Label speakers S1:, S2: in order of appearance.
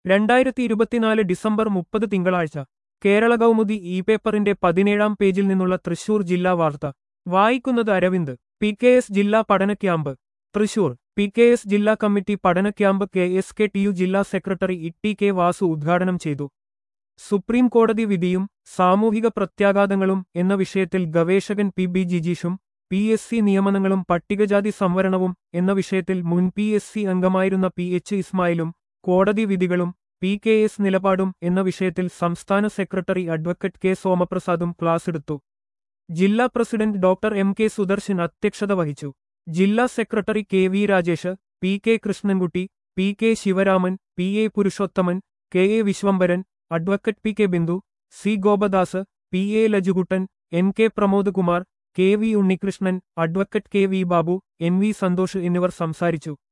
S1: രണ്ടായിരത്തി ഇരുപത്തിനാല് ഡിസംബർ മുപ്പത് തിങ്കളാഴ്ച കേരള കൗമുദി ഇ പേപ്പറിന്റെ പതിനേഴാം പേജിൽ നിന്നുള്ള തൃശൂർ ജില്ലാ വാർത്ത വായിക്കുന്നത് അരവിന്ദ് പി കെ എസ് ജില്ലാ പഠന camp Thrissur P K S ജില്ലാ കമ്മിറ്റി പഠന camp K S K T U ജില്ലാ സെക്രട്ടറി ഇ കെ വാസു ഉദ്ഘാടനം ചെയ്തു സുപ്രീം കോടതി വിധിയും സാമൂഹിക പ്രത്യാഘാതങ്ങളും എന്ന വിഷയത്തിൽ ഗവേഷകൻ പി ബി ജിജീഷും പി എസ് സി നിയമനങ്ങളും പട്ടികജാതി സംവരണവും എന്ന വിഷയത്തിൽ മുൻ പി എസ് സി അംഗമായിരുന്ന പി എച്ച് ഇസ്മായിലും കോടതി വിധികളും പി കെ എസ് നിലപാടും എന്ന വിഷയത്തിൽ സംസ്ഥാന സെക്രട്ടറി അഡ്വക്കേറ്റ് കെ സോമപ്രസാദും ക്ലാസെടുത്തു ജില്ലാ president doctor M K Sudarshan അധ്യക്ഷത വഹിച്ചു ജില്ലാ secretary K V Rajesh P K Krishnankutty P K Sivaraman P A Purushothaman K A Viswambharan advocate P K Bindu C Gopadas P A Lajukuttan N K Pramod Kumar K V Unnikrishnan advocate K V Babu N V Santhosh എന്നിവർ സംസാരിച്ചു